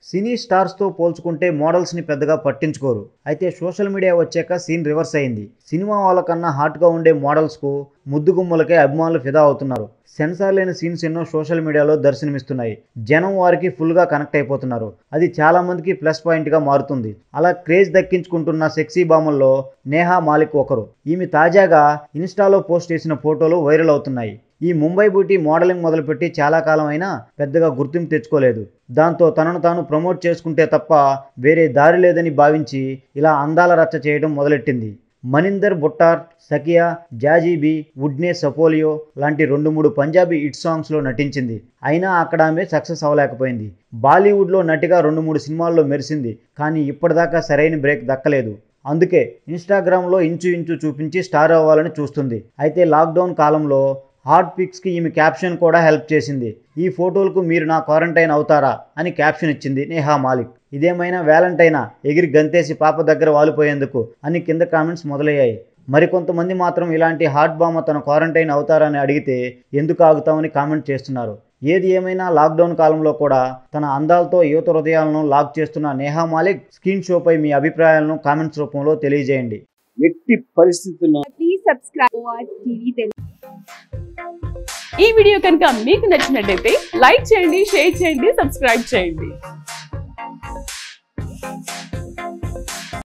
సినీ స్టార్స్తో పోల్చుకుంటే మోడల్స్ని పెద్దగా పట్టించుకోరు అయితే సోషల్ మీడియా వచ్చాక సీన్ రివర్స్ అయింది సినిమా వాళ్ళకన్నా హాట్గా ఉండే మోడల్స్కు ముద్దుగుమ్మలకే అభిమానులు ఫిదా అవుతున్నారు సెన్సార్ లేని సీన్స్ ఎన్నో సోషల్ మీడియాలో దర్శనమిస్తున్నాయి జనం వారికి ఫుల్గా కనెక్ట్ అయిపోతున్నారు అది చాలా మందికి ప్లస్ పాయింట్గా మారుతుంది అలా క్రేజ్ దక్కించుకుంటున్న సెక్సీ బామల్లో నేహా మాలిక్ ఒకరు ఈమె తాజాగా ఇన్స్టాలో పోస్ట్ చేసిన ఫోటోలు వైరల్ అవుతున్నాయి ఈ ముంబై బ్యూటీ మోడలింగ్ మొదలుపెట్టి చాలా కాలం అయినా పెద్దగా గుర్తింపు తెచ్చుకోలేదు దాంతో తనను తాను ప్రమోట్ చేసుకుంటే తప్ప వేరే దారి లేదని భావించి ఇలా అందాల రచ్చ చేయడం మొదలెట్టింది మనిందర్ బుట్టార్ సకియా జాజీబీ వుడ్నే సపోలియో లాంటి రెండు మూడు పంజాబీ హిట్ సాంగ్స్లో నటించింది అయినా అక్కడ ఆమె సక్సెస్ అవ్వలేకపోయింది బాలీవుడ్లో నటిగా రెండు మూడు సినిమాల్లో మెరిసింది కానీ ఇప్పటిదాకా సరైన బ్రేక్ దక్కలేదు అందుకే ఇన్స్టాగ్రామ్లో ఇంచు ఇంచు చూపించి స్టార్ అవ్వాలని చూస్తుంది అయితే లాక్డౌన్ కాలంలో హాట్ పిక్స్కి ఈమె క్యాప్షన్ కూడా హెల్ప్ చేసింది ఈ ఫోటోలకు మీరు నా క్వారంటైన్ అవుతారా అని క్యాప్షన్ ఇచ్చింది నేహా మాలిక్ ఇదేమైనా వ్యాలంటైనా ఎగిరి గంతేసి పాప దగ్గర వాలిపోయేందుకు అని కింద కామెంట్స్ మొదలయ్యాయి మరికొంతమంది మాత్రం ఇలాంటి హాట్ బామ్మ తన క్వారంటైన్ అవుతారని అడిగితే ఎందుకు ఆగుతామని కామెంట్ చేస్తున్నారు ఏది ఏమైనా లాక్డౌన్ కాలంలో కూడా తన అందాలతో యువత హృదయాలను లాక్ చేస్తున్న నేహా మాలిక్ స్క్రీన్ షోపై మీ అభిప్రాయాలను కామెంట్స్ రూపంలో తెలియజేయండి ఎట్టి పరిస్థితుల్లో ప్లీజ్ సబ్స్క్రైబ్ టీవీ తెలుగు ఈ వీడియో కనుక మీకు నచ్చినట్టయితే లైక్ చేయండి షేర్ చేయండి సబ్స్క్రైబ్ చేయండి